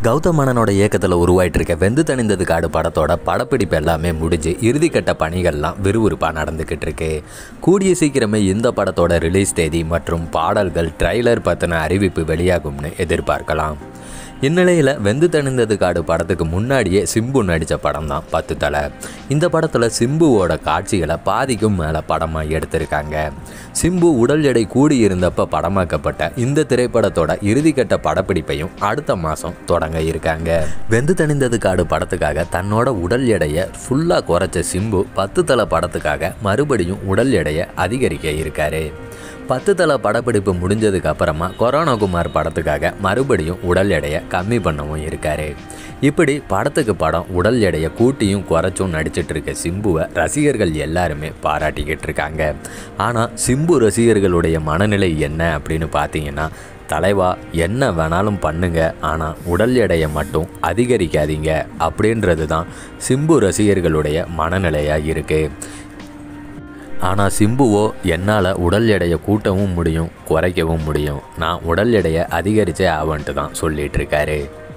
கௌதம் மேனனோட இயக்கத்தில் உருவாயிட்டு இருக்க வெந்து தணிந்தது காடு படத்தோட படப்பிடிப்பு எல்லாமே முடிஞ்சு இறுதிக்கட்ட பணிகள்லாம் விறுவிறுப்பாக நடந்துக்கிட்டு இருக்கு கூடிய சீக்கிரமே இந்த படத்தோட ரிலீஸ் தேதி மற்றும் பாடல்கள் ட்ரைலர் பற்றின அறிவிப்பு வெளியாகும்னு எதிர்பார்க்கலாம் இந்நிலையில் வெந்து தணிந்தது காடு படத்துக்கு முன்னாடியே சிம்பு நடித்த படம் தான் பத்து தலை இந்த படத்தில் சிம்புவோட காட்சிகளை பாதிக்கும் மேலே படமாக எடுத்திருக்காங்க சிம்பு உடல் எடை கூடியிருந்தப்ப படமாக்கப்பட்ட இந்த திரைப்படத்தோட இறுதிக்கட்ட படப்பிடிப்பையும் அடுத்த மாதம் தொடங்க இருக்காங்க வெந்து தணிந்தது காடு படத்துக்காக தன்னோட உடல் எடையை ஃபுல்லாக குறைச்ச சிம்பு பத்து தலை படத்துக்காக மறுபடியும் உடல் எடையை அதிகரிக்க இருக்காரு பத்து தலை படப்பிடிப்பு முடிஞ்சதுக்கு அப்புறமா கொரோனா குமார் படத்துக்காக மறுபடியும் உடல் எடையை கம்மி பண்ணவும் இருக்காரு இப்படி படத்துக்கு படம் உடல் எடையை கூட்டியும் குறைச்சும் நடிச்சிட்டு இருக்க சிம்புவை ரசிகர்கள் எல்லாருமே பாராட்டிக்கிட்டு இருக்காங்க ஆனால் சிம்பு ரசிகர்களுடைய மனநிலை என்ன அப்படின்னு பார்த்தீங்கன்னா தலைவா என்ன வேணாலும் பண்ணுங்க ஆனால் உடல் எடையை மட்டும் அதிகரிக்காதீங்க அப்படின்றது தான் சிம்பு ரசிகர்களுடைய மனநிலையாக இருக்குது ஆனால் சிம்புவோ என்னால் உடல் எடையை கூட்டவும் முடியும் குறைக்கவும் முடியும் நான் உடல் எடையை அதிகரித்தே ஆவன்ட்டு தான் சொல்லிட்டு இருக்காரு